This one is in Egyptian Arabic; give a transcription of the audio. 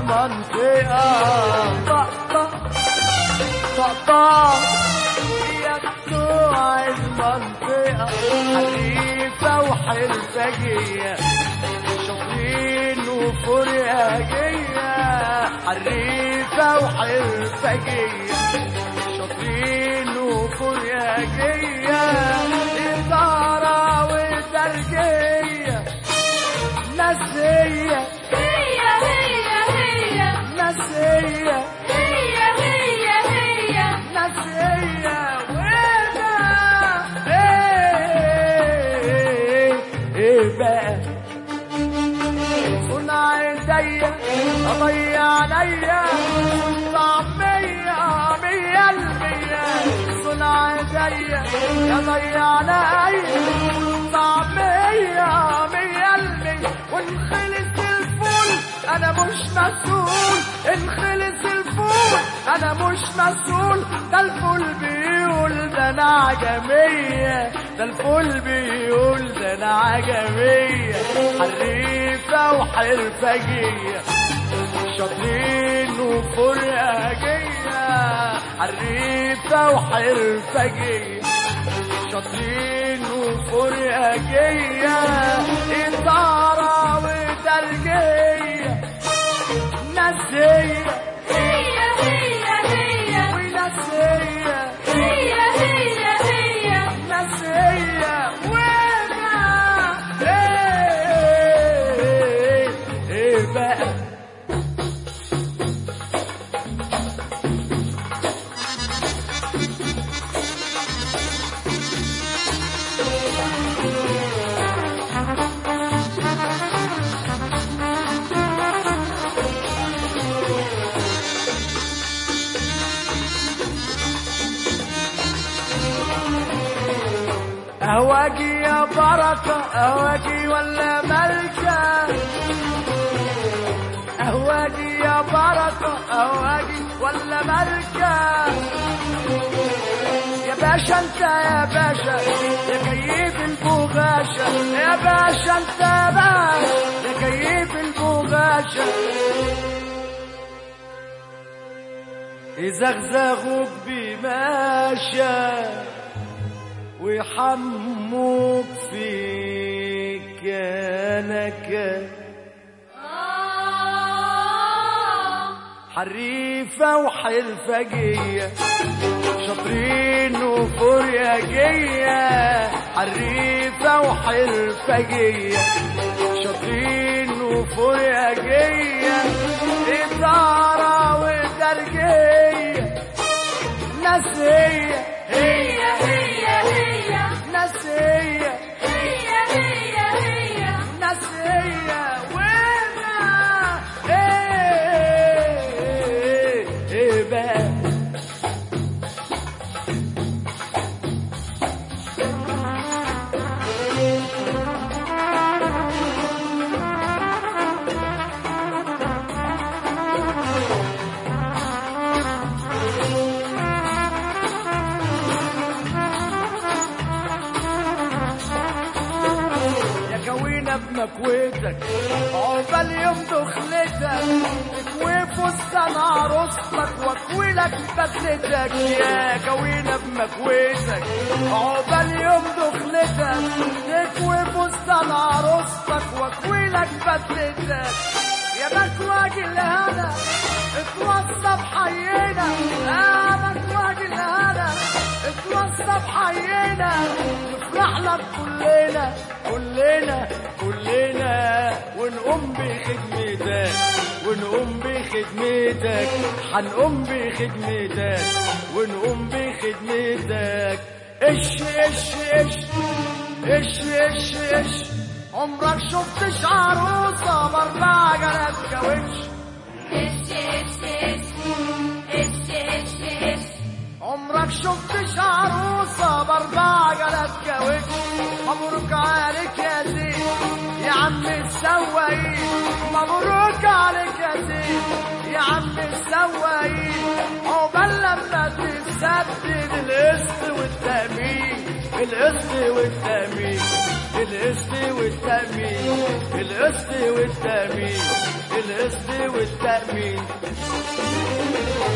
المنطقة طقطق طقطق يا بتوع المنطقة حريفة وحرفجية شاطرين وفرياجية حريفة وحرفجية شاطرين وفرياجية إدارة وترجية نسية هي هي هي نسية هي هي هي نسية وإنا إيه إيه بقى صنع ايديا اضيع عليا طعمية مية المية صنع ايديا اضيع عليا طعمية مية المية وانخلص الفول انا مش مسؤول انخلص الفول انا مش مسؤول ده الفول بيقول ده انا عجمية ده الفول بيقول ده انا عجمية حريفة وحرفجية شاطرين وفرقجية حريفة وحرفجية شاطرين وفرقجية إطارة وترجية نسية هي هي هي ونسية هي هي هي نسية وانا ايه ايه بقى اهواجي يا بركة اهواجي ولا ملكة اهواجي يا بركة اهواجي ولا ملكة يا باشا انت يا باشا يا كيف البغاشة يا باشا انت يا باشا يا كيف البغاشة يزغزغوك بماشى ويحموك في كانك حريفة وحرفجية شاطرين وفرياجية حريفة وحرفجية شاطرين وفرياجية إدارة وترجية نسية هي هي هي نسية هي هي هي نسية وانا ايه ايه بقى يا كوينة بمكويتك عقبال يوم دخلتك تكوي فستان عروستك واكويلك بدلتك يا كوينة بمكويتك عقبال يوم دخلتك تكوي فستان عروستك واكويلك بدلتك يا مكواج الهنا اتوصى بحينا يا مكواج الهنا اتوصى بحينا نفرح لك كلنا كلنا كلنا ونقوم بخدمتك ونقوم بخدمتك هنقوم بخدمتك ونقوم بخدمتك اش اش اش اش اش اش عمرك شفتش عروسة باربع جنات كاوتش اش اش اش اش اش اش عمرك شفتش عروسة باربع جنات كاوتش مبروك عليك يا زين يا عم السواقين مبروك عليك يا زين يا عم السواقين عقبال لما تسدد القسط والتأمين القسط والتأمين القسط والتأمين القسط والتأمين القسط القسط والتأمين